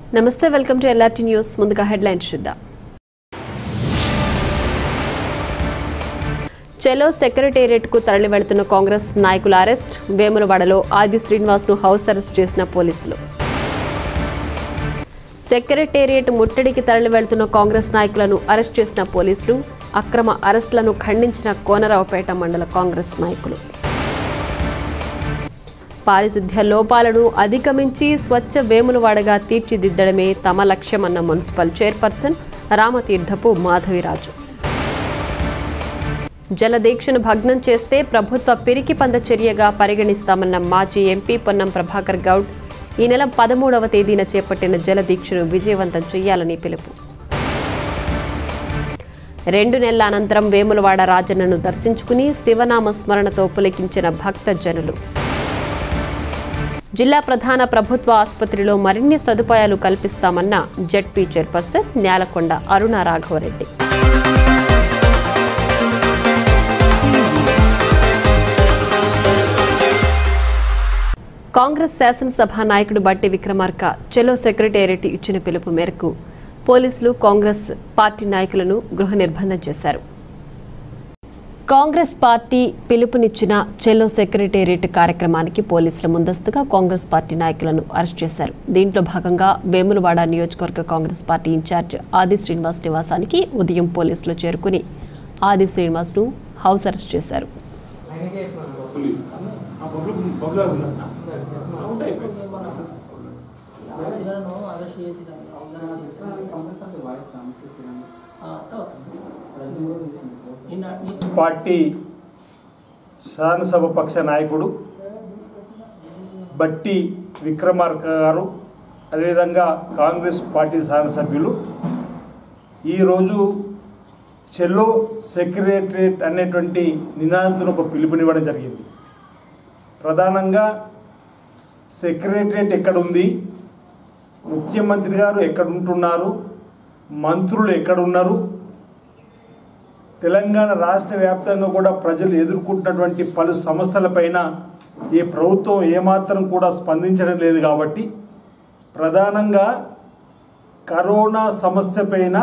నమస్తే welcome to LRT news ముందుగా headlines చూద్దాం చెలో సెక్రటేరియట్ కు తరలి వెళుతున్న కాంగ్రెస్ నాయకుల అరెస్ట్ వేములవాడలో ఆది శ్రీనివాస్ ను హౌస్ అరెస్ట్ చేసిన పోలీసులు సెక్రటేరియట్ ముట్టడికి తరలి వెళ్తున్న కాంగ్రెస్ నాయకులను అరెస్ట్ చేసిన పోలీసులు అక్రమ అరెస్టులను ఖండించిన కోనరావుపేట మండల కాంగ్రెస్ నాయకులు పారిశుద్ధ్య లోపాలను అధిగమించి స్వచ్ఛ వేములవాడగా తీర్చిదిద్దడమే తమ లక్ష్యమన్న మున్సిపల్ చైర్పర్సన్ రామతీర్థపు మాధవిరాజు జలదీక్షను భగ్నం చేస్తే ప్రభుత్వ పిరికి పంద చర్యగా పరిగణిస్తామన్న మాజీ ఎంపీ పొన్నం ప్రభాకర్ గౌడ్ ఈ నెల పదమూడవ తేదీన చేపట్టిన జలదీక్షను విజయవంతం చేయాలని పిలుపు రెండు నెలల అనంతరం వేములవాడ రాజన్నను దర్శించుకుని శివనామ స్మరణతో పులకించిన భక్త జనులు జిల్లా ప్రధాన ప్రభుత్వ ఆసుపత్రిలో మరిన్ని సదుపాయాలు కల్పిస్తామన్న జడ్పీ చైర్పర్సన్ న్యాలకొండ అరుణ రాఘవరెడ్డి కాంగ్రెస్ శాసనసభ నాయకుడు బట్టి విక్రమార్క చెలో సెక్రటేరియట్ ఇచ్చిన పిలుపు మేరకు పోలీసులు కాంగ్రెస్ పార్టీ నాయకులను గృహ నిర్బంధం చేశారు కాంగ్రెస్ పార్టీ పిలుపునిచ్చిన చెలో సెక్రటేరియట్ కార్యక్రమానికి పోలీసుల ముందస్తుగా కాంగ్రెస్ పార్టీ నాయకులను అరెస్ట్ చేశారు దీంట్లో భాగంగా వేములవాడ నియోజకవర్గ కాంగ్రెస్ పార్టీ ఇన్ఛార్జ్ ఆది శ్రీనివాస్ నివాసానికి ఉదయం పోలీసులు చేరుకుని ఆది శ్రీనివాస్ను హౌస్ అరెస్ట్ చేశారు చేసినాను అరెస్ట్ చేసిన అరెస్ట్ చేసిన నిన్న నిన్న పార్టీ శాసనసభ పక్ష నాయకుడు బట్టి విక్రమార్క గారు అదేవిధంగా కాంగ్రెస్ పార్టీ శాసనసభ్యులు ఈరోజు చెల్లో సెక్రటరేట్ అనేటువంటి నినాదంతో ఒక పిలుపునివ్వడం జరిగింది ప్రధానంగా సెక్రటరేట్ ఎక్కడ ఉంది ముఖ్యమంత్రి గారు ఎక్కడ ఉంటున్నారు మంత్రులు ఎక్కడున్నారు తెలంగాణ రాష్ట్ర వ్యాప్తంగా కూడా ప్రజలు ఎదుర్కొంటున్నటువంటి పలు సమస్యలపైన ఈ ప్రభుత్వం ఏమాత్రం కూడా స్పందించడం లేదు కాబట్టి ప్రధానంగా కరోనా సమస్య పైన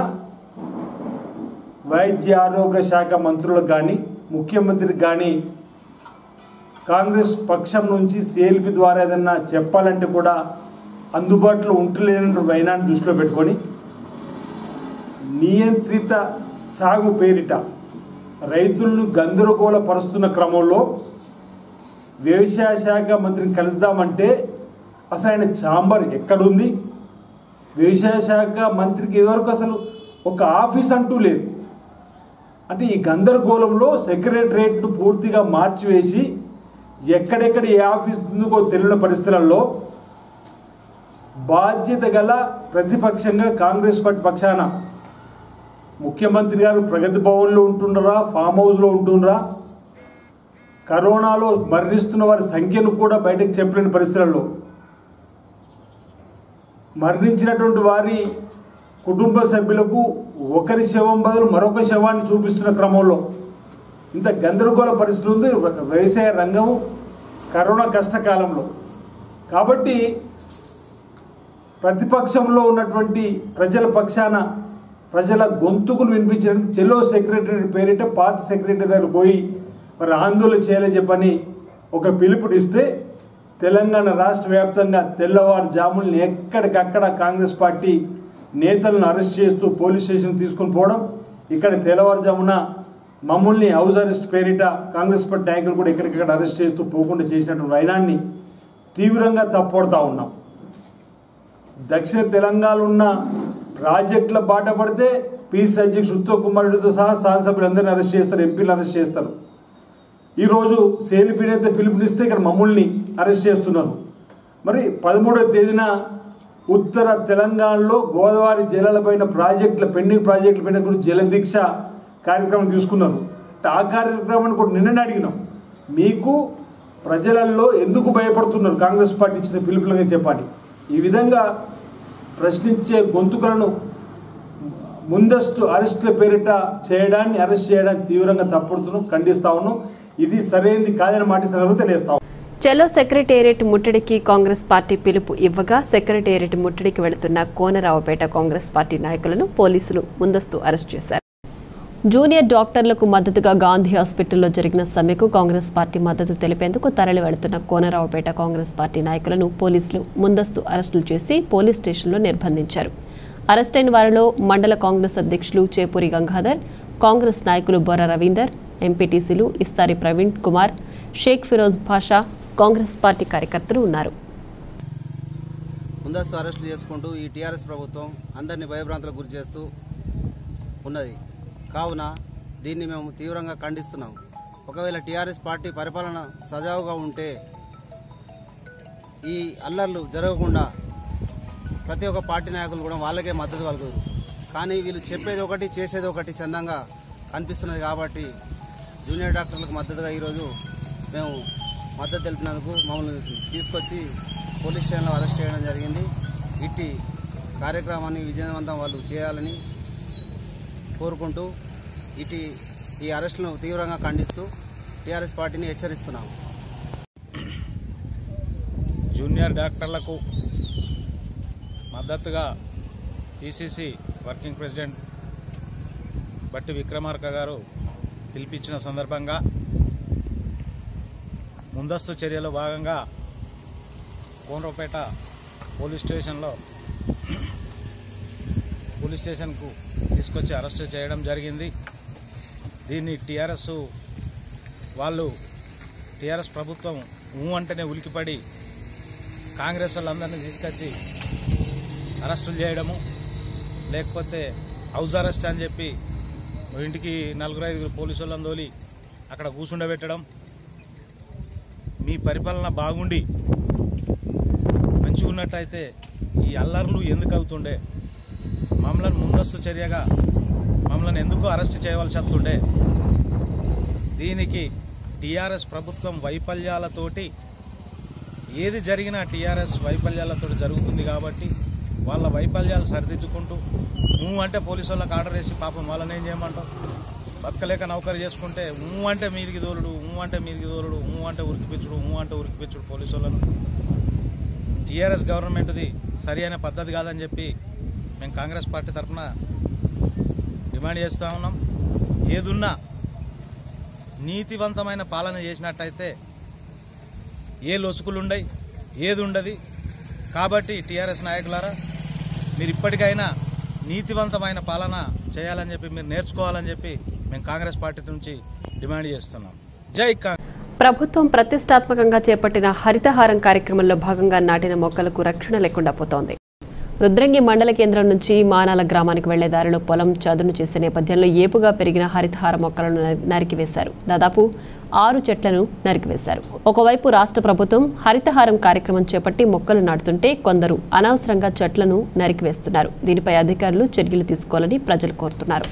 వైద్య ఆరోగ్య శాఖ మంత్రులకు కానీ ముఖ్యమంత్రికి కానీ కాంగ్రెస్ పక్షం నుంచి సిఎల్పి ద్వారా ఏదన్నా చెప్పాలంటే కూడా అందుబాటులో ఉంటలేని వైనాన్ని దృష్టిలో పెట్టుకొని నియంత్రిత సాగు పేరిట రైతులను గందరగోళపరుస్తున్న క్రమంలో వ్యవసాయ శాఖ మంత్రిని కలుద్దామంటే అసలు ఆయన ఛాంబర్ ఎక్కడుంది వ్యవసాయ శాఖ మంత్రికి ఇదివరకు అసలు ఒక ఆఫీస్ అంటూ లేదు అంటే ఈ గందరగోళంలో సెక్రటరేట్ను పూర్తిగా మార్చివేసి ఎక్కడెక్కడ ఏ ఆఫీస్ ఉందో తెలియని పరిస్థితులలో బాధ్యత గల ప్రతిపక్షంగా కాంగ్రెస్ పార్టీ పక్షాన ముఖ్యమంత్రి గారు ప్రగతి భవన్లో ఉంటుండరా ఫామ్ హౌస్లో ఉంటుండ్రా కరోనాలో మరణిస్తున్న వారి సంఖ్యను కూడా బయటకు చెప్పలేని పరిస్థితులలో మరణించినటువంటి వారి కుటుంబ సభ్యులకు ఒకరి శవం బదులు మరొక శవాన్ని చూపిస్తున్న క్రమంలో ఇంత గందరగోళ పరిస్థితి ఉంది వ్యవసాయ రంగము కరోనా కష్టకాలంలో కాబట్టి ప్రతిపక్షంలో ఉన్నటువంటి ప్రజల పక్షాన ప్రజల గొంతుకును వినిపించడానికి చెల్లో సెక్రటరీ పేరిట పాత సెక్రటరీ దగ్గర పోయి మరి ఆందోళన చేయాలని చెప్పని ఒక పిలుపునిస్తే తెలంగాణ రాష్ట్ర వ్యాప్తంగా తెల్లవారుజాముల్ని ఎక్కడికక్కడ కాంగ్రెస్ పార్టీ నేతలను అరెస్ట్ చేస్తూ పోలీస్ స్టేషన్ తీసుకొని పోవడం ఇక్కడ తెల్లవారుజామున మమ్మల్ని హౌస్ అరెస్ట్ పేరిట కాంగ్రెస్ పార్టీ నాయకులు కూడా ఎక్కడికక్కడ అరెస్ట్ చేస్తూ పోకుండా చేసినటువంటి వైనాన్ని తీవ్రంగా తప్పొడతా ఉన్నాం దక్షిణ తెలంగాణ ఉన్న ప్రాజెక్టుల బాట పడితే పీసీ అధ్యక్షుడు ఉత్తమ్ కుమార్ రెడ్డితో సహా శాసనసభ్యులందరినీ అరెస్ట్ చేస్తారు ఎంపీలు అరెస్ట్ చేస్తారు ఈరోజు సేలిపి నేత పిలుపునిస్తే ఇక్కడ మమ్మల్ని అరెస్ట్ చేస్తున్నారు మరి పదమూడవ తేదీన ఉత్తర తెలంగాణలో గోదావరి జలాలపైన ప్రాజెక్టుల పెండింగ్ ప్రాజెక్టుల పైన గురించి జలదీక్ష కార్యక్రమం తీసుకున్నారు ఆ కార్యక్రమాన్ని కూడా నిన్ననే అడిగినాం మీకు ప్రజలలో ఎందుకు భయపడుతున్నారు కాంగ్రెస్ పార్టీ ఇచ్చిన పిలుపులుగా చెప్పండి ఈ విధంగా ప్రశ్నించే గొంతుకలను ముందస్తు అరెస్టుల పేరిట చేయడాన్ని అరెస్ట్ చేయడాన్ని తీవ్రంగా తప్పుడుతున్నాం ఖండిస్తా ఉన్నాం ఇది సరైనది కాదని మాట ఈ సందర్భంగా తెలియస్తా ఉన్నాం. చెలో సెక్రటేరియట్ ముట్టడికి కాంగ్రెస్ పార్టీ పిలుపు ఇవ్వగా సెక్రటేరియట్ ముట్టడికి వెళుతున్న కోనరావుపేట కాంగ్రెస్ పార్టీ నాయకులను పోలీసులు ముందస్తు అరెస్ట్ చేశారు జూనియర్ డాక్టర్లకు మద్దతుగా గాంధీ హాస్పిటల్లో జరిగిన సమ్మెకు కాంగ్రెస్ పార్టీ మద్దతు తెలిపేందుకు తరలి వెళుతున్న కోనరావుపేట కాంగ్రెస్ పార్టీ నాయకులను పోలీసులు ముందస్తు అరెస్టులు చేసి పోలీస్ స్టేషన్లో నిర్బంధించారు అరెస్టైన వారిలో మండల కాంగ్రెస్ అధ్యక్షులు చేపూరి గంగాధర్ కాంగ్రెస్ నాయకులు బొర్ర రవీందర్ ఎంపీటీసీలు ఇస్తారి ప్రవీణ్ కుమార్ షేక్ ఫిరోజ్ భాషా కాంగ్రెస్ పార్టీ కార్యకర్తలు ఉన్నారు ముందస్తు అరెస్టులు చేసుకుంటూ ఈ టీఆర్ఎస్ ప్రభుత్వం అందరినీ భయభ్రాంతులకు గురి చేస్తూ ఉన్నది కావున దీన్ని మేము తీవ్రంగా ఖండిస్తున్నాం ఒకవేళ టీఆర్ఎస్ పార్టీ పరిపాలన సజావుగా ఉంటే ఈ అల్లర్లు జరగకుండా ప్రతి ఒక్క పార్టీ నాయకులు కూడా వాళ్ళకే మద్దతు పలుకుతారు కానీ వీళ్ళు చెప్పేది ఒకటి చేసేది ఒకటి చందంగా కనిపిస్తున్నది కాబట్టి జూనియర్ డాక్టర్లకు మద్దతుగా ఈరోజు మేము మద్దతు తెలిపినందుకు మమ్మల్ని తీసుకొచ్చి పోలీస్ స్టేషన్లో అరెస్ట్ చేయడం జరిగింది ఇట్టి కార్యక్రమాన్ని విజయవంతం వాళ్ళు చేయాలని కోరుకుంటూ ఇటు ఈ అరెస్టులను తీవ్రంగా ఖండిస్తూ టీఆర్ఎస్ పార్టీని హెచ్చరిస్తున్నాము జూనియర్ డాక్టర్లకు మద్దతుగా పిసిసి వర్కింగ్ ప్రెసిడెంట్ బట్టి విక్రమార్క గారు పిలిపించిన సందర్భంగా ముందస్తు చర్యలో భాగంగా కోనరావుపేట పోలీస్ స్టేషన్లో పోలీస్ స్టేషన్కు తీసుకొచ్చి అరెస్ట్ చేయడం జరిగింది దీన్ని టీఆర్ఎస్ వాళ్ళు టీఆర్ఎస్ ప్రభుత్వం ఊ అంటేనే ఉలికిపడి కాంగ్రెస్ వాళ్ళందరినీ తీసుకొచ్చి అరెస్టులు చేయడము లేకపోతే హౌస్ అరెస్ట్ అని చెప్పి ఇంటికి నలుగురు ఐదుగురు పోలీసు వాళ్ళని తోలి అక్కడ కూర్చుండబెట్టడం మీ పరిపాలన బాగుండి మంచిగా ఉన్నట్టయితే ఈ అల్లర్లు ఎందుకు అవుతుండే మమ్మల్ని ముందస్తు చర్యగా మమ్మల్ని ఎందుకు అరెస్ట్ చేయవలసి వస్తుండే దీనికి టీఆర్ఎస్ ప్రభుత్వం వైఫల్యాలతోటి ఏది జరిగినా టీఆర్ఎస్ వైఫల్యాలతో జరుగుతుంది కాబట్టి వాళ్ళ వైఫల్యాలు సరిదిద్దుకుంటూ నువ్వు అంటే పోలీసు వాళ్ళకి ఆర్డర్ వేసి పాపం వాళ్ళని ఏం చేయమంటావు బతకలేక నౌకరు చేసుకుంటే ఊ అంటే మీదికి దోలుడు ఊ అంటే మీదికి దోలుడు ఊ అంటే ఉరికిపించుడు ఊ అంటే ఉరికిపించుడు పోలీసు వాళ్ళను టీఆర్ఎస్ గవర్నమెంట్ది సరి అయిన పద్ధతి కాదని చెప్పి మేము కాంగ్రెస్ పార్టీ తరఫున డిమాండ్ చేస్తూ ఉన్నాం ఏదున్నా నీతివంతమైన పాలన చేసినట్టయితే ఏ లొసుకులుండయి ఏది ఉండదు కాబట్టి టీఆర్ఎస్ నాయకులారా మీరు ఇప్పటికైనా నీతివంతమైన పాలన చేయాలని చెప్పి మీరు నేర్చుకోవాలని చెప్పి మేము కాంగ్రెస్ పార్టీ నుంచి డిమాండ్ చేస్తున్నాం జై కాంగ్రెస్ ప్రభుత్వం ప్రతిష్టాత్మకంగా చేపట్టిన హరితహారం కార్యక్రమంలో భాగంగా నాటిన మొక్కలకు రక్షణ లేకుండా పోతోంది రుద్రంగి మండల కేంద్రం నుంచి మానాల గ్రామానికి వెళ్లే దారిలో పొలం చదును చేసే నేపథ్యంలో ఏపుగా పెరిగిన హరితహార మొక్కలను నరి- నరికివేశారు దాదాపు ఆరు చెట్లను నరికివేశారు ఒకవైపు రాష్ట్ర ప్రభుత్వం హరితహారం కార్యక్రమం చేపట్టి మొక్కలు నాటుతుంటే కొందరు అనవసరంగా చెట్లను నరికివేస్తున్నారు దీనిపై అధికారులు చర్యలు తీసుకోవాలని ప్రజలు కోరుతున్నారు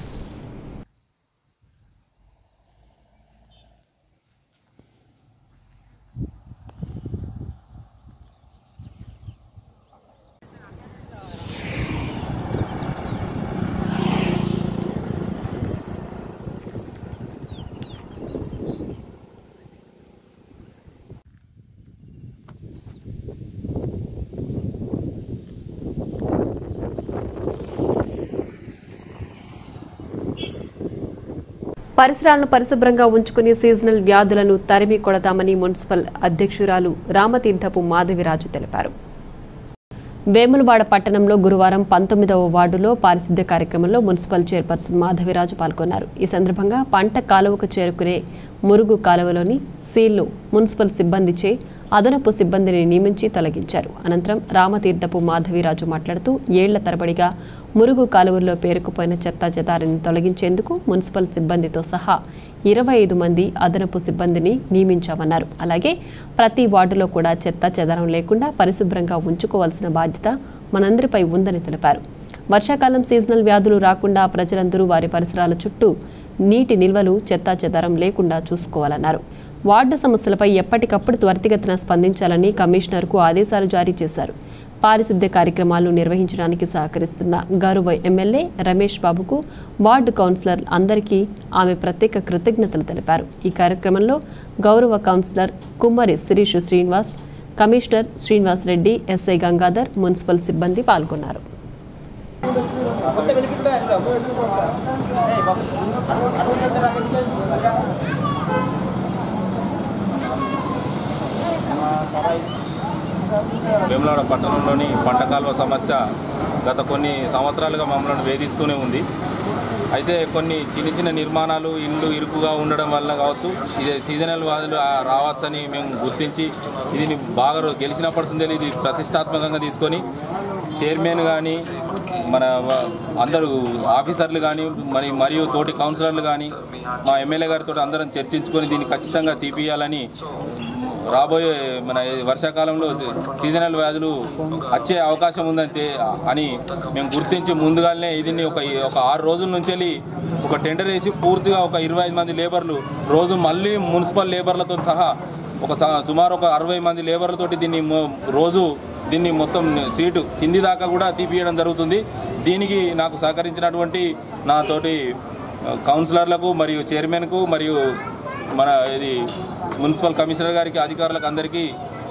పరిసరాలను పరిశుభ్రంగా ఉంచుకుని సీజనల్ వ్యాధులను తరిమి కొడదామని మున్సిపల్ అధ్యక్షురాలు రామతీర్థపు మాధవిరాజు తెలిపారు వేములవాడ పట్టణంలో గురువారం పంతొమ్మిదవ వార్డులో పారిశుద్ధ్య కార్యక్రమంలో మున్సిపల్ చైర్పర్సన్ మాధవిరాజు పాల్గొన్నారు ఈ సందర్భంగా పంట కాలువకు చేరుకునే మురుగు కాలువలోని సీల్ను మున్సిపల్ సిబ్బందిచే అదనపు సిబ్బందిని నియమించి తొలగించారు అనంతరం రామతీర్థపు మాధవిరాజు మాట్లాడుతూ ఏళ్ల తరబడిగా మురుగు కాలువల్లో పేరుకుపోయిన చెత్తా చెదారాన్ని తొలగించేందుకు మున్సిపల్ సిబ్బందితో సహా ఇరవై ఐదు మంది అదనపు సిబ్బందిని నియమించామన్నారు అలాగే ప్రతి వార్డులో కూడా చెత్త చెదారం లేకుండా పరిశుభ్రంగా ఉంచుకోవాల్సిన బాధ్యత మనందరిపై ఉందని తెలిపారు వర్షాకాలం సీజనల్ వ్యాధులు రాకుండా ప్రజలందరూ వారి పరిసరాల చుట్టూ నీటి నిల్వలు చెత్తా చెదారం లేకుండా చూసుకోవాలన్నారు వార్డు సమస్యలపై ఎప్పటికప్పుడు త్వరితగతిన స్పందించాలని కమిషనర్కు ఆదేశాలు జారీ చేశారు పారిశుద్ధ్య కార్యక్రమాలు నిర్వహించడానికి సహకరిస్తున్న గౌరవ ఎమ్మెల్యే రమేష్ బాబుకు వార్డు కౌన్సిలర్ అందరికీ ఆమె ప్రత్యేక కృతజ్ఞతలు తెలిపారు ఈ కార్యక్రమంలో గౌరవ councillor Kummari Sirish Srinivas commissioner Srinivas Reddy SI Gangadhar municipal సిబ్బంది పాల్గొన్నారు వేములవాడ పట్టణంలోని పంట కాలువ సమస్య గత కొన్ని సంవత్సరాలుగా మమ్మల్ని వేధిస్తూనే ఉంది అయితే కొన్ని చిన్న చిన్న నిర్మాణాలు ఇండ్లు ఇరుకుగా ఉండడం వల్ల కావచ్చు ఇది సీజనల్ వ్యాధులు ఆ, రావచ్చని మేము గుర్తించి ఇది బాగా రో- గెలిచినప్పటి నుండి ఇది ప్రతిష్టాత్మకంగా తీసుకొని చైర్మన్ కానీ మన వ- అందరూ ఆఫీసర్లు కానీ మరి మరియు తోటి కౌన్సిలర్లు కానీ మా ఎమ్మెల్యే గారితో అందరం చర్చించుకొని దీన్ని ఖచ్చితంగా తీపియాలని రాబోయే మన ఈ వర్షాకాలంలో సీజనల్ వ్యాధులు వచ్చే అవకాశం ఉందని తే- అని మేము గుర్తించి ముందుగానే దీన్ని ఒక ఒక ఆరు రోజుల నుంచి వెళ్ళి ఒక టెండర్ వేసి పూర్తిగా ఒక ఇరవై ఐదు మంది లేబర్లు రోజు మళ్ళీ మున్సిపల్ లేబర్లతో సహా ఒక స- సుమారు ఒక అరవై మంది లేబర్లతోటి దీన్ని మొ- రోజు దీన్ని మొత్తం సీటు కింది దాకా కూడా తీపియడం జరుగుతుంది దీనికి నాకు సహకరించినటువంటి నాతోటి కౌన్సిలర్లకు మరియు చైర్మన్కు మరియు మన ఇది మున్సిపల్ కమిషనర్ గారికి అధికారులకు అందరికీ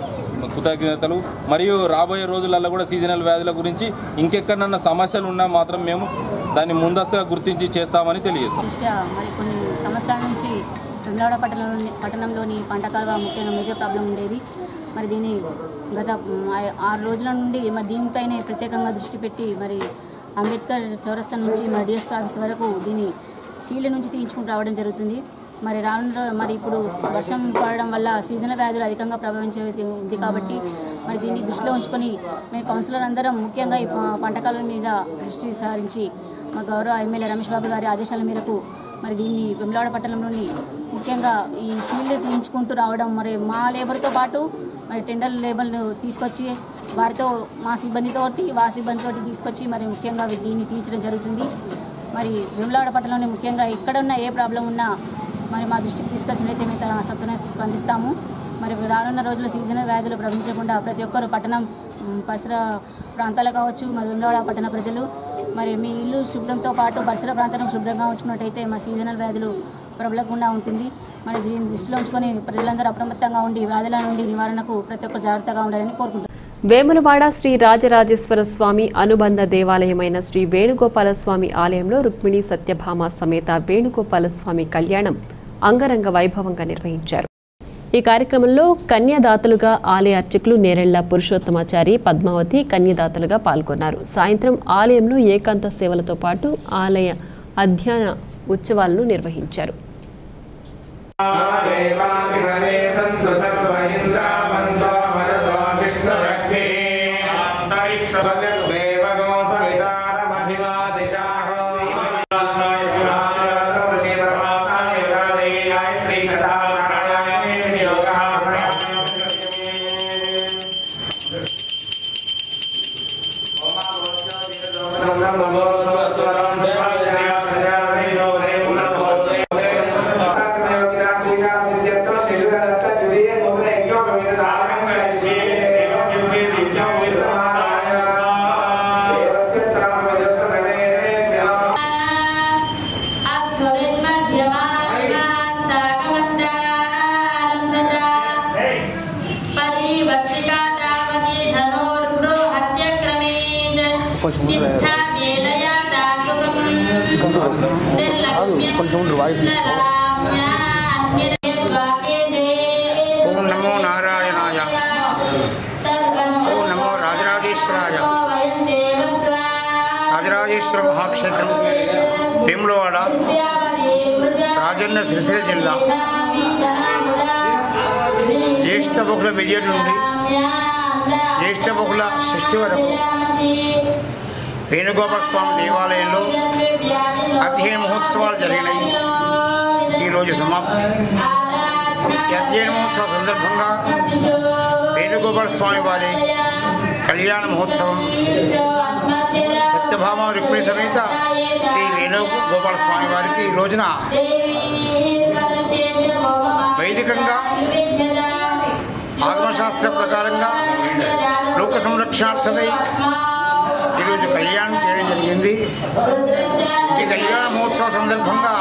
కృతజ్ఞతలు మరియు రాబోయే రోజులలో కూడా సీజనల్ వ్యాధుల గురించి ఇంకెక్కడన్నా సమస్యలు ఉన్నా మాత్రం మేము దాన్ని ముందస్తుగా గుర్తించి చేస్తామని తెలియజేస్తాం దృష్ట్యా మరి కొన్ని సంవత్సరాల నుంచి వెమ్లవాడ పట్టణంలోని పట్టణంలోని పంట కాలువ ముఖ్యంగా మేజర్ ప్రాబ్లం ఉండేది మరి దీన్ని గత మ్, ఆ- ఆరు రోజుల నుండి మరి దీనిపైనే ప్రత్యేకంగా దృష్టి పెట్టి మరి అంబేద్కర్ చౌరస్తా నుంచి మరి డిఎస్పీ ఆఫీస్ వరకు దీన్ని షీల్డ్ నుంచి తీయించుకుంటూ రావడం జరుగుతుంది మరి రానున్న రో- మరి ఇప్పుడు వర్షం పడడం వల్ల సీజనల్ వ్యాధులు అధికంగా ప్రభావించే ఉంది కాబట్టి మరి దీన్ని దృష్టిలో ఉంచుకొని మేము కౌన్సిలర్ అందరం ముఖ్యంగా ఈ ప- పంట కాలువ మీద దృష్టి సారించి మా గౌరవ ఎమ్మెల్యే రమేష్ బాబు గారి ఆదేశాల మేరకు మరి దీన్ని వెమ్లవాడ పట్టణంలోని ముఖ్యంగా ఈ షీల్డ్ తీయించుకుంటూ రావడం మరి మా లేబర్తో పాటు మరి టెండర్ లేబర్లు తీసుకొచ్చి వారితో మా సిబ్బందితోటి వా సిబ్బందితోటి తీసుకొచ్చి మరి ముఖ్యంగా దీన్ని తీర్చడం జరుగుతుంది మరి వెమ్లవాడ పట్టణంలోని ముఖ్యంగా ఎక్కడున్నా ఏ ప్రాబ్లం ఉన్నా మరి మా దృష్టికి తీసుకొచ్చినట్లయితే మేము త- సత్వరం స్పందిస్తాము మరి రానున్న రోజుల్లో సీజనల్ వ్యాధులు ప్రవహించకుండా ప్రతి ఒక్కరు పట్టణం మ్, పరిసర ప్రాంతాలు కావచ్చు మరి వెమ్లవాడ పట్టణ ప్రజలు మరి మీ ఇల్లు శుభ్రంతో పాటు పరిసర ప్రాంతాలను శుభ్రంగా ఉంచుకున్నట్టయితే మా సీజనల్ వ్యాధులు ప్రబలకుండా ఉంటుంది మరి దీన్ని దృష్టిలో ఉంచుకొని ప్రజలందరూ అప్రమత్తంగా ఉండి వ్యాధుల నుండి నివారణకు ప్రతి ఒక్కరు జాగ్రత్తగా ఉండాలని కోరుకుంటున్నాను వేములవాడ శ్రీ రాజరాజేశ్వర స్వామి అనుబంధ దేవాలయమైన శ్రీ వేణుగోపాల స్వామి ఆలయంలో రుక్మిణి సత్యభామ సమేత వేణుగోపాల స్వామి కళ్యాణం అంగరంగ వైభవంగా నిర్వహించారు ఈ కార్యక్రమంలో కన్యాదాతలుగా ఆలయ అర్చకులు నేరెళ్ల పురుషోత్తమాచారి పద్మావతి కన్యదాతలుగా పాల్గొన్నారు సాయంత్రం ఆలయంలో ఏకాంత సేవలతో పాటు ఆలయ అధ్యయన ఉత్సవాలను నిర్వహించారు ఓం నమో నారాయణాయ ఓం నమో రాజరాజేశ్వరాయ రాజరాజేశ్వర మహాక్షేత్రం వేములవాడ రాజన్న సిరిసిల్ల జిల్లా జ్యేష్ఠ బహుళ విజయం నుండి జ్యేష్ఠ బహుళ షష్ఠి వరకు వేణుగోపాల స్వామి దేవాలయంలో అధ్యయన మహోత్సవాలు జరిగినాయి ఈరోజు సమాప్తి ఈ అధ్యయన మహోత్సవ సందర్భంగా వేణుగోపాల స్వామి వారి కళ్యాణ మహోత్సవం సత్యభామ రుక్మిణి సమేత శ్రీ వేణుగోపాల స్వామి వారికి ఈ రోజున వైదికంగా ఆగమశాస్త్ర ప్రకారంగా లోక లోక సంరక్షణార్థమై ఈరోజు కళ్యాణం చేయడం జరిగింది ఈ కళ్యాణ మహోత్సవ సందర్భంగా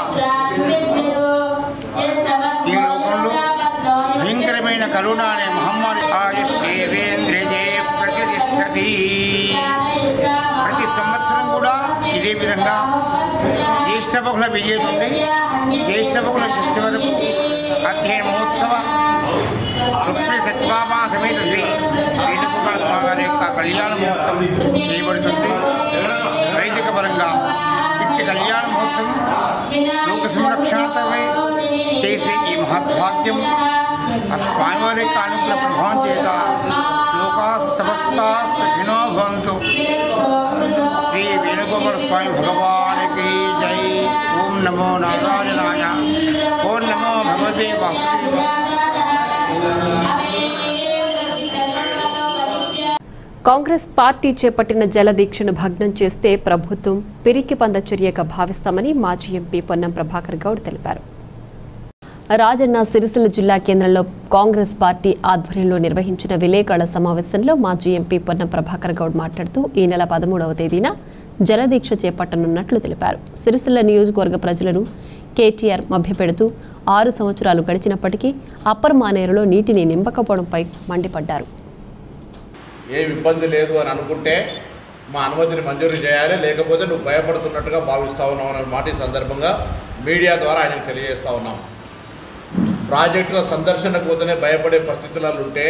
ఈ లోకంలో భయంకరమైన కరోనా అనే మహమ్మారి ఆయుష్యేంద్రియే ప్రతిష్టతి ప్రతి సంవత్సరం కూడా ఇదే విధంగా జ్యేష్ఠ బహుళ విజయం నుండి జ్యేష్ఠ బహుళ షష్ఠి వరకు అధ్యయన మహోత్సవ రుక్మిణి సత్యభామ సమేత శ్రీ వేణుగోపాల స్వామి వారి యొక్క కళ్యాణ మహోత్సవం చేయబడుతుంది వైదిక పరంగా ఇట్టి కళ్యాణ మహోత్సవం లోక సంరక్షణార్థమై చేసే ఈ మహద్భాగ్యం ఆ స్వామివారి యొక్క అనుగ్రహ ప్రభావం చేత లోకా సమస్త సుఖినో భవంతు శ్రీ వేణుగోపాల స్వామి భగవానికి జై ఓం నమో నారాయణాయ ఓం నమో భగవతే వాసుదేవ కాంగ్రెస్ పార్టీ చేపట్టిన జలదీక్షను భగ్నం చేస్తే ప్రభుత్వం పిరికి పంద చర్యగా భావిస్తామని మాజీ ఎంపీ పొన్నం ప్రభాకర్ గౌడ్ తెలిపారు రాజన్న సిరిసిల్ల జిల్లా కేంద్రంలో కాంగ్రెస్ పార్టీ ఆధ్వర్యంలో నిర్వహించిన విలేకరుల సమావేశంలో మాజీ ఎంపీ పొన్నం ప్రభాకర్ గౌడ్ మాట్లాడుతూ ఈ నెల పదమూడవ తేదీన జలదీక్ష చేపట్టనున్నట్లు తెలిపారు సిరిసిల్ల నియోజకవర్గ ప్రజలను కేటీఆర్ మభ్యపెడుతూ ఆరు సంవత్సరాలు గడిచినప్పటికీ అప్పర్ మానేరులో నీటిని నింపకపోవడంపై మండిపడ్డారు ఏం ఇబ్బంది లేదు అని అనుకుంటే మా అనుమతిని మంజూరు చేయాలి లేకపోతే నువ్వు భయపడుతున్నట్టుగా భావిస్తా ఉన్నావు అనే మాట ఈ సందర్భంగా మీడియా ద్వారా ఆయనకు తెలియజేస్తా ఉన్నాం ప్రాజెక్టుల సందర్శన పోతేనే భయపడే పరిస్థితులలో ఉంటే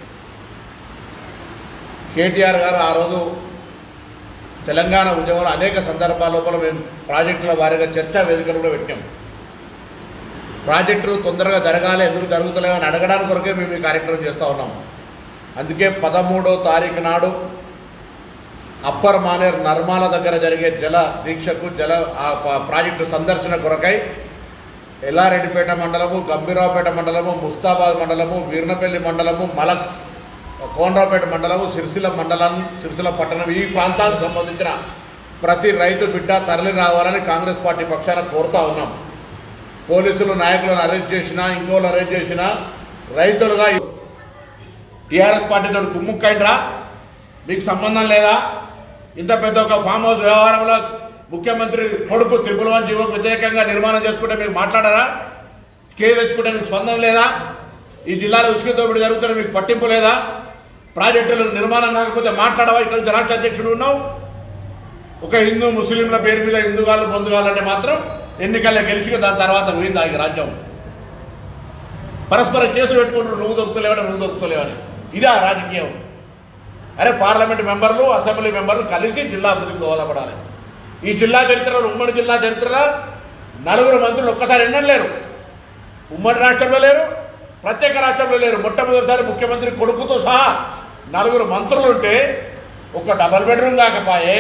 కేటీఆర్ గారు ఆ రోజు తెలంగాణ ఉద్యమంలో అనేక సందర్భాల లోపల మేము ప్రాజెక్టుల వారిగా చర్చా వేదికలు కూడా పెట్టాం ప్రాజెక్టులు తొందరగా జరగాలి ఎందుకు జరుగుతలేవు అని అడగడానికి కొరకే మేము ఈ కార్యక్రమం చేస్తూ ఉన్నాం అందుకే పదమూడో తారీఖు నాడు అప్పర్ మానేర్ నర్మాల దగ్గర జరిగే జల దీక్షకు జల ఆ ప- ప్రాజెక్టు సందర్శన కొరకై ఎల్లారెడ్డిపేట మండలము గంభీరావుపేట మండలము ముస్తాబాద్ మండలము వీర్నపల్లి మండలము మలక్ కోనరావుపేట మండలము సిరిసిల్ల మండలం సిరిసిల్ల పట్టణం ఈ ప్రాంతానికి సంబంధించిన ప్రతి రైతు బిడ్డ తరలి రావాలని కాంగ్రెస్ పార్టీ పక్షాన కోరుతా ఉన్నాం పోలీసులు నాయకులను అరెస్ట్ చేసినా ఇంకోళ్ళు అరెస్ట్ చేసినా రైతులుగా టీఆర్ఎస్ పార్టీతో కుమ్ముక్కైండ్రా మీకు సంబంధం లేదా ఇంత పెద్ద ఒక ఫామ్ హౌస్ వ్యవహారంలో ముఖ్యమంత్రి కొడుకు త్రిపుల్ వన్ జీవోకు వ్యతిరేకంగా నిర్మాణం చేసుకుంటే మీరు మాట్లాడారా స్టే తెచ్చుకుంటే మీకు స్పందన లేదా ఈ జిల్లాలో ఉసుక దోపిడీ జరుగుతుంటే మీకు పట్టింపు లేదా ప్రాజెక్టులు నిర్మాణం కాకపోతే మాట్లాడవా ఇక్కడ నుంచి రాష్ట్ర అధ్యక్షుడు ఉన్నావు ఒక హిందూ ముస్లింల పేరు మీద హిందుగాళ్ళు పొందుగాలంటే మాత్రం ఎన్నికల్లో గెలిచి దాని తర్వాత పోయింది ఆ ఈ రాజ్యం పరస్పర కేసులు పెట్టుకుంటారు నువ్వు దొరుకుతలేవని నువ్వు దొరుకుతలేవని ఇదే ఆ రాజకీయం అరే పార్లమెంట్ మెంబర్లు అసెంబ్లీ మెంబర్లు కలిసి జిల్లా అభివృద్ధికి దోహదపడాలి ఈ జిల్లా చరిత్రలో ఉమ్మడి జిల్లా చరిత్రలో నలుగురు మంత్రులు ఒక్కసారి ఎన్నడూ లేరు ఉమ్మడి రాష్ట్రంలో లేరు ప్రత్యేక రాష్ట్రంలో లేరు మొట్టమొదటిసారి ముఖ్యమంత్రి కొడుకుతో సహా నలుగురు మంత్రులు ఉంటే ఒక డబల్ బెడ్రూమ్ కాకపోయే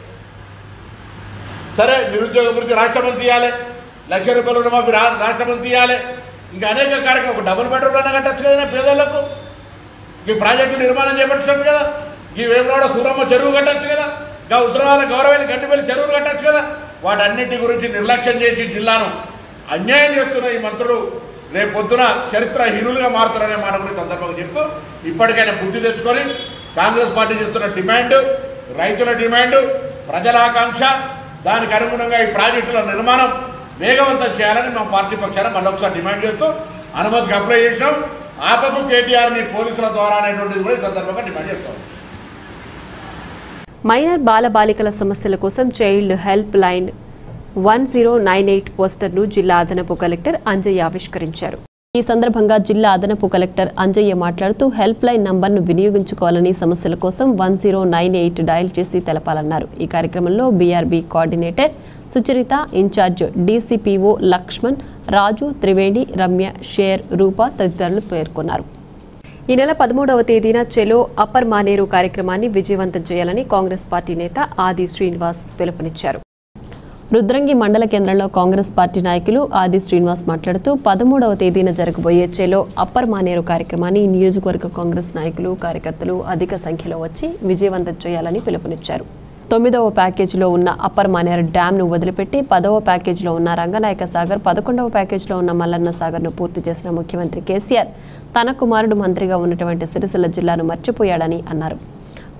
సరే నిరుద్యోగ అభివృద్ధి రాష్ట్రమంత్రి ఇవ్వాలి లక్ష రూపాయల రుణమాఫీ రా రాష్ట్రమంత్రి ఇవ్వాలి ఇంకా అనేక కార్యక్రమం ఒక డబుల్ బెడ్రూమ్ అన్న కట్టచ్చు కదా పేదోళ్లకు ఈ ప్రాజెక్టులు నిర్మాణం చేపట్టచ్చు కదా ఈ వేమలోడ సూరమ్మ చెరువు కట్టచ్చు కదా ఇంకా ఉత్తరాల గౌరవేలు గడ్డిపల్లి చెరువులు కట్టచ్చు కదా వాటన్నిటి గురించి నిర్లక్ష్యం చేసి జిల్లాను అన్యాయం చేస్తున్న ఈ మంత్రులు రేపు పొద్దున చరిత్రహీనులుగా మారుతారనే మాట కూడా ఈ సందర్భంగా చెప్తూ ఇప్పటికైనా బుద్ధి తెచ్చుకొని కాంగ్రెస్ పార్టీ చేస్తున్న డిమాండ్ రైతుల డిమాండ్ ప్రజల ఆకాంక్ష దానికి అనుగుణంగా ఈ ప్రాజెక్టుల నిర్మాణం వేగవంతం చేయాలని మా పార్టీ పక్షాన మళ్ళొకసారి డిమాండ్ చేస్తూ అనుమతికి అప్లై చేసినాం ఆపకు కేటీఆర్ని పోలీసుల ద్వారా అనేటువంటిది కూడా ఈ సందర్భంగా డిమాండ్ చేస్తాం మైనర్ బాలబాలికల సమస్యల కోసం child helpline one zero nine eight పోస్టర్ను జిల్లా అదనపు కలెక్టర్ అంజయ్య ఆవిష్కరించారు ఈ సందర్భంగా జిల్లా అదనపు కలెక్టర్ అంజయ్య మాట్లాడుతూ హెల్ప్ లైన్ నంబర్ను వినియోగించుకోవాలని సమస్యల కోసం one zero nine eight dial చేసి తెలపాలన్నారు ఈ కార్యక్రమంలో BRB coordinator Sucharitha in charge DCPO Lakshman Raju Triveni Ramya షేర్ రూప తదితరులు పేర్కొన్నారు ఈ నెల పదమూడవ తేదీన చెలో అప్పర్ మానేరు కార్యక్రమాన్ని విజయవంతం చేయాలని కాంగ్రెస్ పార్టీ నేత ఆది శ్రీనివాస్ పిలుపునిచ్చారు రుద్రంగి మండల కేంద్రంలో కాంగ్రెస్ పార్టీ నాయకులు ఆది శ్రీనివాస్ మాట్లాడుతూ పదమూడవ తేదీన జరగబోయే చెలో అప్పర్ మానేరు కార్యక్రమాన్ని నియోజకవర్గ కాంగ్రెస్ నాయకులు కార్యకర్తలు అధిక సంఖ్యలో వచ్చి విజయవంతం చేయాలని పిలుపునిచ్చారు తొమ్మిదవ ప్యాకేజీలో ఉన్న అప్పర్ మానేరు డ్యాంను వదిలిపెట్టి పదవ ప్యాకేజీలో ఉన్న రంగనాయక సాగర్ పదకొండవ ప్యాకేజీలో ఉన్న మల్లన్న సాగర్ను పూర్తి చేసిన ముఖ్యమంత్రి కేసీఆర్ తన కుమారుడు మంత్రిగా ఉన్నటువంటి సిరిసిల్ల జిల్లాను మర్చిపోయాడని అన్నారు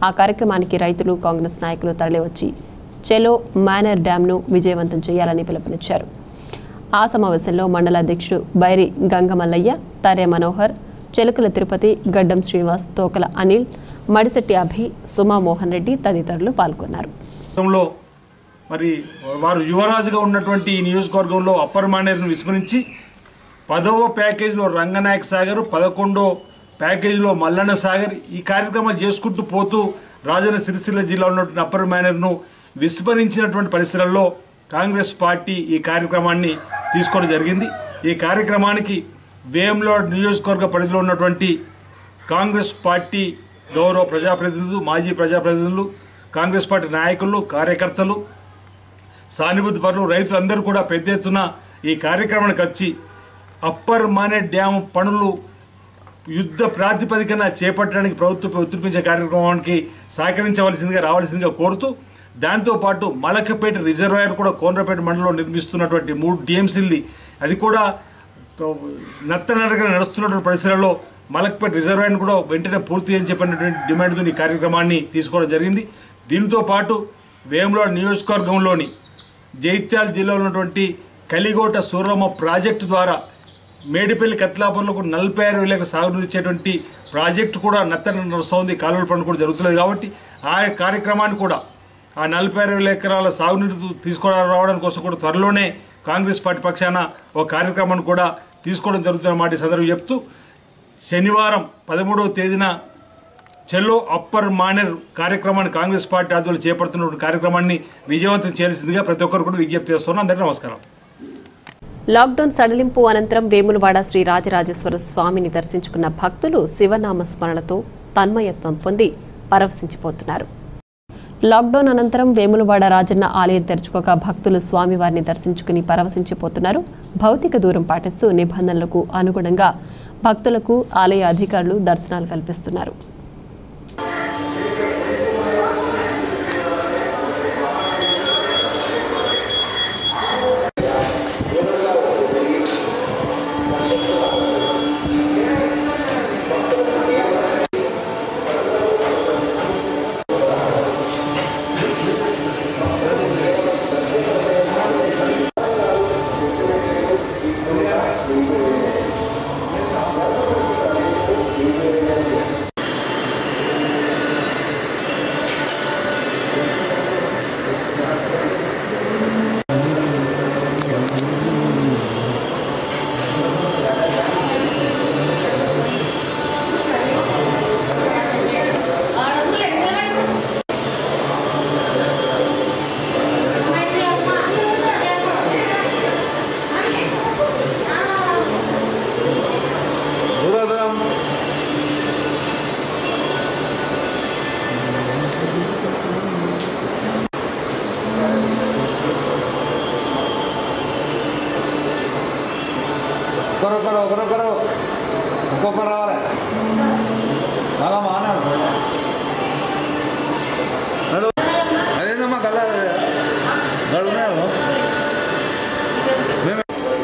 ఆ కార్యక్రమానికి రైతులు కాంగ్రెస్ నాయకులు తరలివచ్చి చెలో మేనర్ డ్యాంను విజయవంతం చేయాలని పిలుపునిచ్చారు ఆ సమావేశంలో మండల అధ్యక్షుడు బైరి గంగమల్లయ్య తర్య మనోహర్ చెలుకల తిరుపతి గడ్డం శ్రీనివాస్ తోకల అనిల్ మడిశెట్టి అభి సుమా మోహన్ రెడ్డి తదితరులు పాల్గొన్నారు గతంలో మరి వారు యువరాజుగా ఉన్నటువంటి ఈ నియోజకవర్గంలో అప్పర్ మానేరును విస్మరించి పదవ ప్యాకేజీలో రంగనాయక సాగర్ పదకొండో ప్యాకేజీలో మల్లన్న సాగర్ ఈ కార్యక్రమాలు చేసుకుంటూ పోతూ రాజన్న సిరిసిల్ల జిల్లా ఉన్నటువంటి అప్పర్ మానేరును విస్మరించినటువంటి పరిస్థితులలో కాంగ్రెస్ పార్టీ ఈ కార్యక్రమాన్ని తీసుకోవడం జరిగింది ఈ కార్యక్రమానికి వేములో నియోజకవర్గ పరిధిలో ఉన్నటువంటి కాంగ్రెస్ పార్టీ గౌరవ ప్రజాప్రతినిధులు మాజీ ప్రజాప్రతినిధులు కాంగ్రెస్ పార్టీ నాయకులు కార్యకర్తలు సానుభూతి పరులు రైతులందరూ కూడా పెద్ద ఎత్తున ఈ కార్యక్రమానికి వచ్చి అప్పర్ మానే డ్యామ్ పనులు యుద్ధ ప్రాతిపదికన చేపట్టడానికి ప్రభుత్వం ఉత్తిపించే కార్యక్రమానికి సహకరించవలసిందిగా రావాల్సిందిగా కోరుతూ దాంతోపాటు మలకపేట రిజర్వాయర్ కూడా కోనరపేట మండలంలో నిర్మిస్తున్నటువంటి మూడు టీఎంసీల్ని అది కూడా నత్తనడగా నడుస్తున్నటువంటి పరిసరాల్లో మలక్పేట రిజర్వాయర్ని కూడా వెంటనే పూర్తి అని చెప్పినటువంటి డిమాండ్తో ఈ కార్యక్రమాన్ని తీసుకోవడం జరిగింది దీంతో పాటు వేముల నియోజకవర్గంలోని జైత్యాల జిల్లాలో ఉన్నటువంటి కలిగోట సూరమ్మ ప్రాజెక్టు ద్వారా మేడిపల్లి కత్లాపూర్లకు నలభై ఆరు వేలకు సాగునీరు ఇచ్చేటువంటి ప్రాజెక్టు కూడా నత్తన నడుస్తుంది కాలువల పనులు కూడా జరుగుతుంది కాబట్టి ఆ కార్యక్రమాన్ని కూడా ఆ నలభై ఆరు వేల ఎకరాల సాగునీరు తీసుకోవడం రావడం కోసం కూడా త్వరలోనే కాంగ్రెస్ పార్టీ పక్షాన ఒక కార్యక్రమాన్ని కూడా తీసుకోవడం జరుగుతున్న మాట ఈ సందర్భం చెప్తూ శనివారం పదమూడవ తేదీన చెల్లో అప్పర్ మానర్ కార్యక్రమాన్ని కాంగ్రెస్ పార్టీ ఆధ్వర్యంలో చేపడుతున్న కార్యక్రమాన్ని విజయవంతం చేయాల్సిందిగా ప్రతి ఒక్కరు కూడా విజ్ఞప్తి చేస్తున్నాను అందరికీ నమస్కారం లాక్డౌన్ సడలింపు అనంతరం వేములవాడ శ్రీ రాజరాజేశ్వర స్వామిని దర్శించుకున్న భక్తులు శివనామ స్మరణతో తన్మయత్వం పొంది పరవశించిపోతున్నారు లాక్డౌన్ అనంతరం వేములవాడ రాజన్న ఆలయం తెరుచుకోక భక్తులు స్వామివారిని దర్శించుకుని పరవశించిపోతున్నారు భౌతిక దూరం పాటిస్తూ నిబంధనలకు అనుగుణంగా భక్తులకు ఆలయ అధికారులు దర్శనాలు కల్పిస్తున్నారు ఒకరొకరు ఒకరొకరు ఒక్కొక్కరు రావాలి బాగా మానాలి నడు అదేందమ్మా కల్లారు గడున్నాయో మేము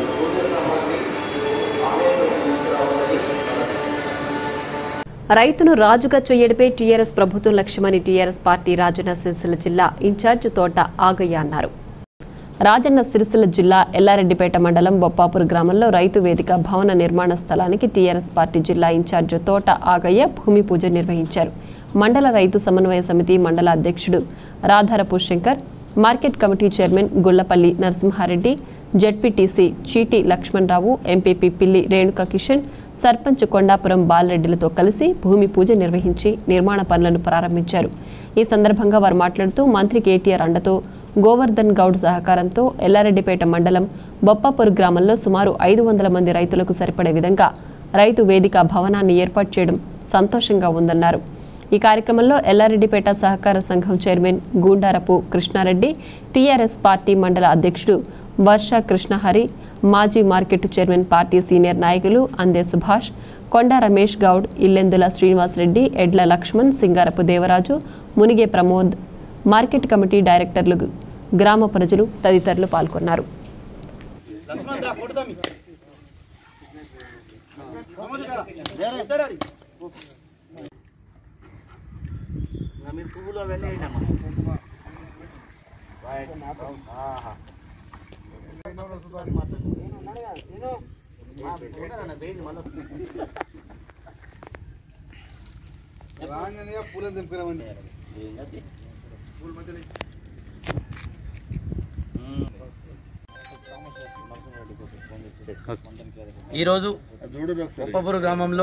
రైతును రాజుగా చేయడమే టీఆర్ఎస్ ప్రభుత్వం లక్ష్యమని టీఆర్ఎస్ పార్టీ రాజన్న సిరిసిల్ల జిల్లా ఇన్ఛార్జ్ తోట ఆగయ్య అన్నారు రాజన్న సిరిసిల్ల జిల్లా ఎల్లారెడ్డిపేట మండలం బొప్పాపూర్ గ్రామంలో రైతు వేదిక భవన నిర్మాణ స్థలానికి టీఆర్ఎస్ పార్టీ జిల్లా ఇన్ఛార్జ్ తోట ఆగయ్య భూమి పూజ నిర్వహించారు మండల రైతు సమన్వయ సమితి మండల అధ్యక్షుడు Radharapu Shankar market committee chairman Gullapalli Narasimhareddy ZPTC Cheeti Lakshmanarao MPP పిల్లి రేణుక కిషన్ సర్పంచ్ కొండాపురం బాలరెడ్డిలతో కలిసి భూమి పూజ నిర్వహించి నిర్మాణ పనులను ప్రారంభించారు ఈ సందర్భంగా వారు మాట్లాడుతూ మంత్రి కేటీఆర్ అండతో గోవర్ధన్ గౌడ్ సహకారంతో ఎల్లారెడ్డిపేట మండలం బొప్పాపూర్ గ్రామంలో సుమారు ఐదు వందల మంది రైతులకు సరిపడే విధంగా రైతు వేదిక భవనాన్ని ఏర్పాటు చేయడం సంతోషంగా ఉందన్నారు ఈ కార్యక్రమంలో ఎల్లారెడ్డిపేట సహకార సంఘం chairman Gundarapu Krishnareddy TRS party మండల అధ్యక్షుడు వర్ష కృష్ణహరి మాజీ మార్కెట్ చైర్మన్ పార్టీ సీనియర్ నాయకులు అందే సుభాష్ కొండ రమేష్ గౌడ్ ఇల్లెందుల శ్రీనివాసరెడ్డి ఎడ్ల లక్ష్మణ్ సింగారపు దేవరాజు మునిగే ప్రమోద్ మార్కెట్ కమిటీ డైరెక్టర్లు గ్రామ ప్రజలు తదితరులు పాల్గొన్నారు మీరు పువ్వులు అవన్నీ వేయండి అమ్మా రాగానే పూలను తెంపుకురామండి పూల మధ్యలో ఈరోజు ఉప్పపూరు గ్రామంలో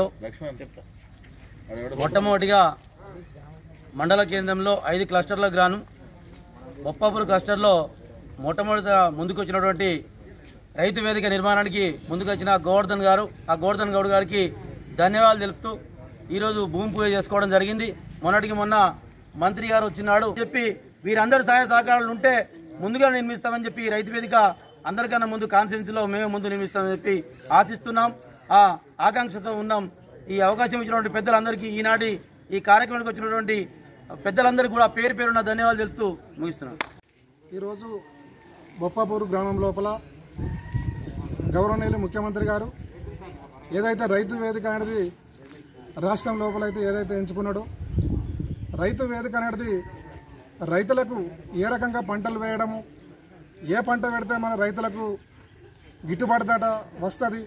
మొట్టమొదటిగా మండల కేంద్రంలో ఐదు క్లస్టర్ల గ్రాను ఒప్పాపూర్ క్లస్టర్లో మొట్టమొదటి ముందుకు వచ్చినటువంటి రైతు వేదిక నిర్మాణానికి ముందుకు వచ్చిన గోవర్ధన్ గారు ఆ గోవర్ధన్ గౌడ్ గారికి ధన్యవాదాలు తెలుపుతూ ఈరోజు భూమి పూజ చేసుకోవడం జరిగింది మొన్నటికి మొన్న మంత్రి గారు వచ్చినాడు చెప్పి వీరందరి సహాయ సహకారాలు ఉంటే ముందుగా నిర్మిస్తామని చెప్పి రైతు వేదిక అందరికన్నా ముందు కాన్ఫరెన్స్లో మేమే ముందు నిర్మిస్తామని చెప్పి ఆశిస్తున్నాం ఆ ఆకాంక్షతో ఉన్నాం ఈ అవకాశం ఇచ్చినటువంటి పెద్దలందరికీ ఈనాటి ఈ కార్యక్రమానికి వచ్చినటువంటి పెద్దలందరికీ కూడా పేరు పేరున్న ధన్యవాదాలు తెలుపుతూ ముగిస్తున్నాం ఈరోజు బొప్పాపూరు గ్రామం లోపల గౌరవనీయులు ముఖ్యమంత్రి గారు ఏదైతే రైతు వేదిక అనేది రాష్ట్రం లోపల అయితే ఏదైతే ఎంచుకున్నాడో రైతు వేదిక అనేది రైతులకు ఏ రకంగా పంటలు వేయడము ఏ పంట పెడితే మన రైతులకు గిట్టుబాటు ధర వస్తుంది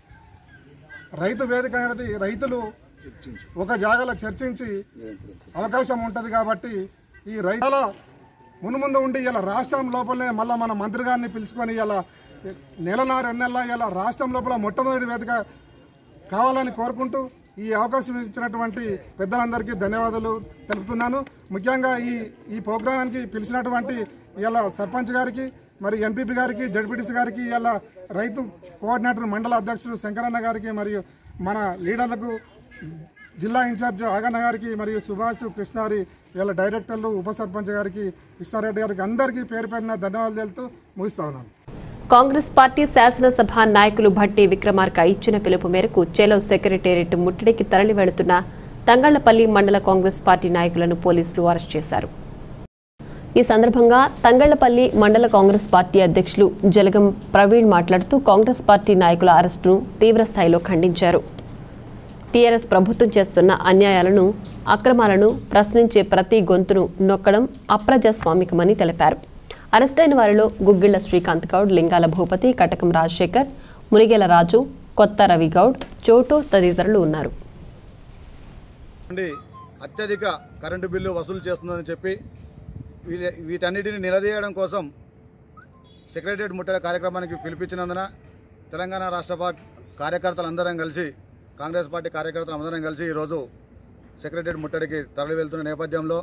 రైతు వేదిక అనేది రైతులు ఒక జాగాలో చర్చించి అవకాశం ఉంటుంది కాబట్టి ఈ రైతుల మునుముందు ఉండి ఇలా రాష్ట్రం లోపలనే మళ్ళీ మన మంత్రి గారిని పిలుచుకొని ఇలా నెలన్నర రెండు నెలల ఇలా రాష్ట్రం లోపల మొట్టమొదటి వేదిక కావాలని కోరుకుంటూ ఈ అవకాశం ఇచ్చినటువంటి పెద్దలందరికీ ధన్యవాదాలు తెలుపుతున్నాను ముఖ్యంగా ఈ ఈ ప్రోగ్రామానికి పిలిచినటువంటి ఇలా సర్పంచ్ గారికి మరి ఎంపీపీ గారికి జడ్పీటీసీ గారికి ఇలా రైతు కోఆర్డినేటర్ మండల అధ్యక్షుడు శంకరన్న గారికి మరియు మన లీడర్లకు జిల్లా ఇన్ఛార్జ్ ఆగన్న గారికి మరియు సుభాష్ కృష్ణారి వీళ్ళ డైరెక్టర్లు ఉప సర్పంచ్ గారికి కృష్ణారెడ్డి గారికి అందరికీ పేరు పేరున ధన్యవాదాలు తెలుపుతూ ముగిస్తా ఉన్నాను కాంగ్రెస్ పార్టీ శాసనసభ నాయకులు భట్టి విక్రమార్క ఇచ్చిన పిలుపు మేరకు చేలో సెక్రటేరియట్ ముట్టడికి తరలి వెళుతున్న తంగళ్లపల్లి మండల కాంగ్రెస్ పార్టీ నాయకులను పోలీసులు అరెస్ట్ చేశారు ఈ సందర్భంగా తంగళ్లపల్లి మండల కాంగ్రెస్ పార్టీ అధ్యక్షులు జలగం ప్రవీణ్ మాట్లాడుతూ కాంగ్రెస్ పార్టీ నాయకుల అరెస్టును తీవ్రస్థాయిలో ఖండించారు టీఆర్ఎస్ ప్రభుత్వం చేస్తున్న అన్యాయాలను అక్రమాలను ప్రశ్నించే ప్రతి గొంతును నొక్కడం అప్రజాస్వామికమని తెలిపారు అరెస్టైన వారిలో గుగ్గిళ్ల శ్రీకాంత్ గౌడ్ లింగాల భూపతి కటకం రాజశేఖర్ మునిగేల రాజు కొత్త రవి గౌడ్ చోటు తదితరులు ఉన్నారు నుండి అత్యధిక కరెంటు బిల్లు వసూలు చేస్తుందని చెప్పి వీళ్ళ- వీటన్నిటిని నిలదీయడం కోసం సెక్రటరియట్ ముట్టడి కార్యక్రమానికి పిలిపించినందున తెలంగాణ రాష్ట్ర పార్టీ కార్యకర్తలందరం కలిసి కాంగ్రెస్ పార్టీ కార్యకర్తలు అందరం కలిసి ఈరోజు సెక్రటరియట్ ముట్టడికి తరలి వెళ్తున్న నేపథ్యంలో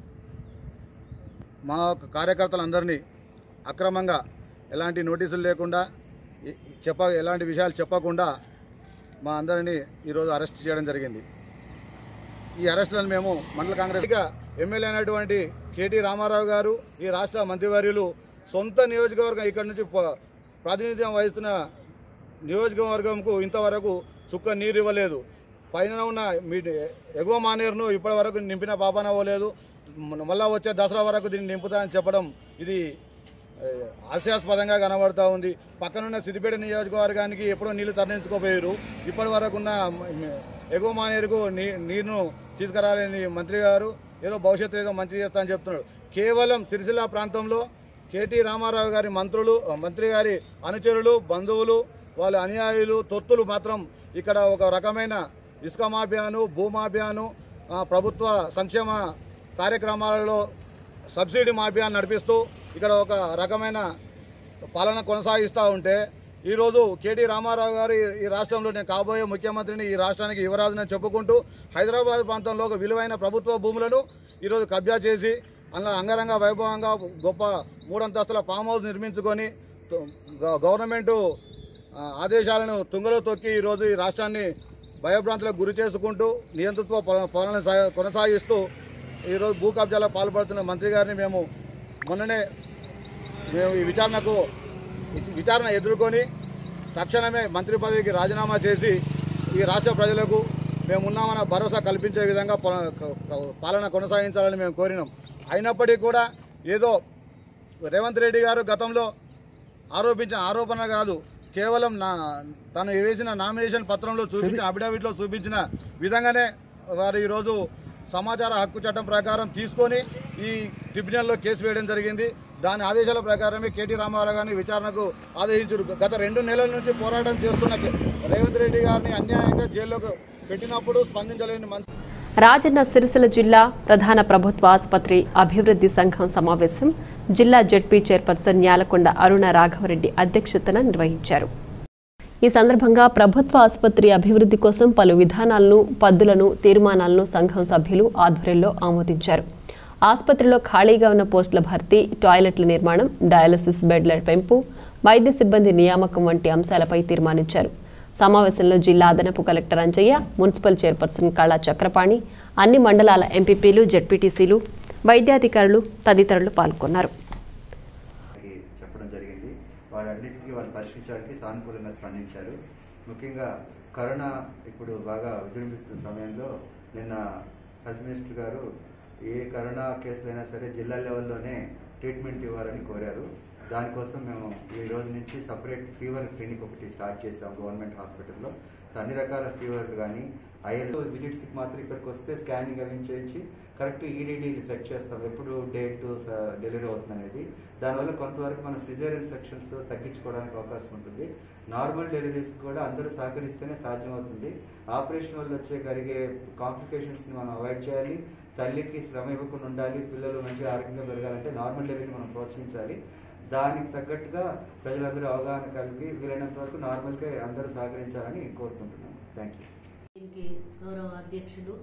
మా కార్యకర్తలందరినీ అక్రమంగా ఎలాంటి నోటీసులు లేకుండా ఈ- చెప్ప ఎలాంటి విషయాలు చెప్పకుండా మా అందరినీ ఈరోజు అరెస్ట్ చేయడం జరిగింది ఈ అరెస్టులను మేము మండల కాంగ్రెస్ ఇక ఎమ్మెల్యే అయినటువంటి కేటీ రామారావు గారు ఈ రాష్ట్ర మంత్రివర్యులు సొంత నియోజకవర్గం ఇక్కడ నుంచి ప- ప్రాతినిధ్యం వహిస్తున్న నియోజకవర్గంకు ఇంతవరకు చుక్క నీరు ఇవ్వలేదు పైన ఉన్న మీ ఎగువ మానేరును ఇప్పటి వరకు నింపిన పాపన అవ్వలేదు మళ్ళా వచ్చే దసరా వరకు దీన్ని నింపుతానని చెప్పడం ఇది ఏ, హాస్యాస్పదంగా కనబడతా ఉంది పక్కనున్న సిద్దిపేట నియోజకవర్గానికి ఎప్పుడో నీళ్లు తరలించుకోపోయారు ఇప్పటి వరకు ఉన్న మ- ఎగువ మానేరుకు నీ నీరును తీసుకురాలేని మంత్రి గారు ఏదో భవిష్యత్తు ఏదో మంచి చేస్తా అని చెప్తున్నాడు కేవలం సిరిసిల్ల ప్రాంతంలో కేటీ రామారావు గారి మంత్రులు మంత్రి గారి అనుచరులు బంధువులు వాళ్ళ అనుయాయులు తొత్తులు మాత్రం ఇక్కడ ఒక రకమైన ఇసుక మాఫియాను భూమాఫియాను ఆ, ప్రభుత్వ సంక్షేమ కార్యక్రమాలలో సబ్సిడీ మాఫియాను నడిపిస్తూ ఇక్కడ ఒక రకమైన పాలన కొనసాగిస్తూ ఉంటే ఈరోజు కేటీ రామారావు గారు ఈ- ఈ రాష్ట్రంలో నేను కాబోయే ముఖ్యమంత్రిని ఈ రాష్ట్రానికి యువరాజునని చెప్పుకుంటూ హైదరాబాద్ ప్రాంతంలో ఒక విలువైన ప్రభుత్వ భూములను ఈరోజు కబ్జా చేసి అందులో అంగరంగ వైభవంగా గొప్ప మూడంతస్తుల ఫామ్ హౌస్ నిర్మించుకొని గ- గవర్నమెంటు ఆ, ఆదేశాలను తుంగలో తొక్కి ఈరోజు ఈ రాష్ట్రాన్ని భయభ్రాంతులకు గురి చేసుకుంటూ నియంతృత్వ ప- పాలన సా- కొనసాగిస్తూ ఈరోజు భూ కబ్జాలకు పాల్పడుతున్న మంత్రి గారిని మేము మొన్ననే మేము ఈ విచారణకు విచారణ ఎదుర్కొని తక్షణమే మంత్రి పదవికి రాజీనామా చేసి ఈ రాష్ట్ర ప్రజలకు మేము ఉన్నామన్న భరోసా కల్పించే విధంగా ప- క- క- పాలన కొనసాగించాలని మేము కోరినాం అయినప్పటికీ కూడా ఏదో రేవంత్ రెడ్డి గారు గతంలో ఆరోపించిన ఆరోపణ కాదు కేవలం నా తను వేసిన నామినేషన్ పత్రంలో చూపించిన అఫిడవిట్లో చూపించిన విధంగానే వారు ఈరోజు సమాచార హక్కు చట్టం ప్రకారం తీసుకొని ఈ ట్రిబ్యునల్లో కేసు వేయడం జరిగింది దాని ఆదేశాల ప్రకారమే కేటీ రామారావు గారిని విచారణకు ఆదేశించారు గత రెండు నెలల నుంచి పోరాటం చేస్తున్న రేవంత్ రెడ్డి గారిని అన్యాయంగా జైల్లోకి పెట్టినప్పుడు స్పందించలేని మంత్రి రాజన్న సిరిసిల్ల జిల్లా ప్రధాన ప్రభుత్వ ఆసుపత్రి అభివృద్ధి సంఘం సమావేశం జిల్లా జడ్పీ చైర్పర్సన్ న్యాలకొండ అరుణ రాఘవరెడ్డి అధ్యక్షతన నిర్వహించారు ఈ సందర్భంగా ప్రభుత్వ ఆసుపత్రి అభివృద్ధి కోసం పలు విధానాలను పద్దులను తీర్మానాలను సంఘం సభ్యులు ఆధ్వర్యంలో ఆమోదించారు ఆసుపత్రిలో ఖాళీగా ఉన్న పోస్టుల భర్తీ టాయిలెట్ల నిర్మాణం డయాలసిస్ బెడ్ల పెంపు వైద్య సిబ్బంది నియామకం వంటి అంశాలపై తీర్మానించారు సమావేశంలో జిల్లా అదనపు కలెక్టర్ అంజయ్య మున్సిపల్ చైర్పర్సన్ కళా చక్రపాణి అన్ని మండలాల ఎంపీపీలు జడ్పీటీసీలు వైద్యాధికారులు తదితరులు పాల్గొన్నారు చెప్పడం జరిగింది వాటన్నిటికీ వాళ్ళు పరిశీలించడానికి సానుకూలంగా స్పందించారు ముఖ్యంగా కరోనా ఇప్పుడు బాగా విజృంభిస్తున్న సమయంలో నిన్న హెల్త్ మినిస్టర్ గారు ఏ కరోనా కేసులైనా సరే జిల్లా లెవెల్లోనే ట్రీట్మెంట్ ఇవ్వాలని కోరారు దానికోసం మేము ఈ రోజు నుంచి సపరేట్ ఫీవర్ క్లినిక్ ఒకటి స్టార్ట్ చేసాం గవర్నమెంట్ హాస్పిటల్లో సో అన్ని రకాల ఫీవర్ కానీ ఐఎల్ విజిట్స్కి మాత్రం ఇక్కడికి వస్తే స్కానింగ్ అవి చేయించి కరెక్ట్ ఈడీడీ సెట్ చేస్తాం ఎప్పుడు డేట్ డెలివరీ అవుతుంది అనేది దానివల్ల కొంతవరకు మన సిజేరియన్ సెక్షన్స్ తగ్గించుకోవడానికి అవకాశం ఉంటుంది నార్మల్ డెలివరీస్ కూడా అందరూ సహకరిస్తేనే సాధ్యమవుతుంది ఆపరేషన్ వల్ల వచ్చే కలిగే కాంప్లికేషన్స్ని మనం అవాయిడ్ చేయాలి తల్లికి శ్రమ ఇవ్వకుండా ఉండాలి పిల్లలు మంచిగా ఆరోగ్యంగా పెరగాలంటే నార్మల్ డెలివరీని మనం ప్రోత్సహించాలి దానికి తగ్గట్టుగా ప్రజలందరూ అవగాహన కలిగి వీలైనంత వరకు నార్మల్గా అందరూ సహకరించాలని కోరుకుంటున్నాను థ్యాంక్ యూ దీనికి గౌరవ అధ్యక్షులు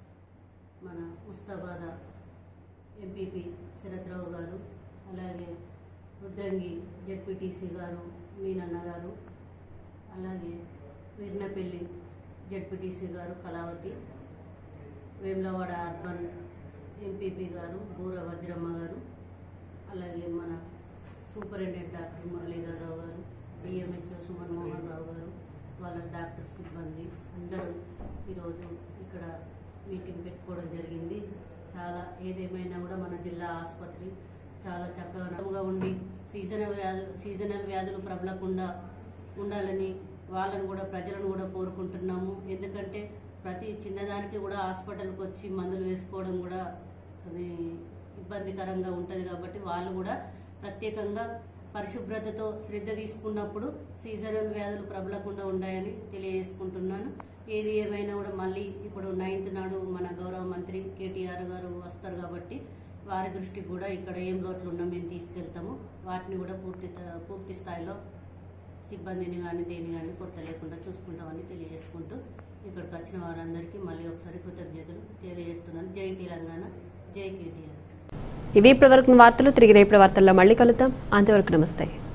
మన ముస్తాబాద ఎంపీపీ శరత్రావు గారు అలాగే రుద్రంగి జెడ్పీటీసీ గారు మీనన్న గారు అలాగే వీర్నపల్లి జెడ్పీటీసీ గారు కళావతి వేములవాడ అర్బన్ ఎంపీపీ గారు బూర వజ్రమ్మ గారు అలాగే మన సూపరింటెండెంట్ డాక్టర్ మురళీధరరావు గారు డిఎంహెచ్ఓ సుమన్ మోహన్ రావు గారు వాళ్ళ డాక్టర్ సిబ్బంది అందరూ ఈరోజు ఇక్కడ మీటింగ్ పెట్టుకోవడం జరిగింది చాలా ఏదేమైనా కూడా మన జిల్లా ఆసుపత్రి చాలా చక్కగా ఉండి సీజనల్ వ్యాధులు సీజనల్ వ్యాధులు ప్రబలకుండా ఉండాలని వాళ్ళను కూడా ప్రజలను కూడా కోరుకుంటున్నాము ఎందుకంటే ప్రతి చిన్నదానికి కూడా హాస్పిటల్కి వచ్చి మందులు వేసుకోవడం కూడా అది ఇబ్బందికరంగా ఉంటుంది కాబట్టి వాళ్ళు కూడా ప్రత్యేకంగా పరిశుభ్రతతో శ్రద్ధ తీసుకున్నప్పుడు సీజనల్ వ్యాధులు ప్రబలకుండా ఉన్నాయని తెలియజేసుకుంటున్నాను ఏది ఏమైనా కూడా మళ్ళీ ఇప్పుడు నైన్త్ నాడు మన గౌరవ మంత్రి కేటీఆర్ గారు వస్తారు కాబట్టి వారి దృష్టికి కూడా ఇక్కడ ఏం లోట్లు ఉన్నా మేము తీసుకెళ్తాము వాటిని కూడా పూర్తి పూర్తి స్థాయిలో సిబ్బందిని కానీ దేని కానీ కొరత లేకుండా చూసుకుంటామని తెలియజేసుకుంటూ ఇక్కడికి వచ్చిన వారందరికీ మళ్ళీ ఒకసారి కృతజ్ఞతలు తెలియజేస్తున్నాను జై తెలంగాణ జై కేటీఆర్ ఇవి ఇప్పటివరకు వార్తలు తిరిగి రేపటి వార్తల్లో మళ్ళీ కలుద్దాం అంతవరకు నమస్తే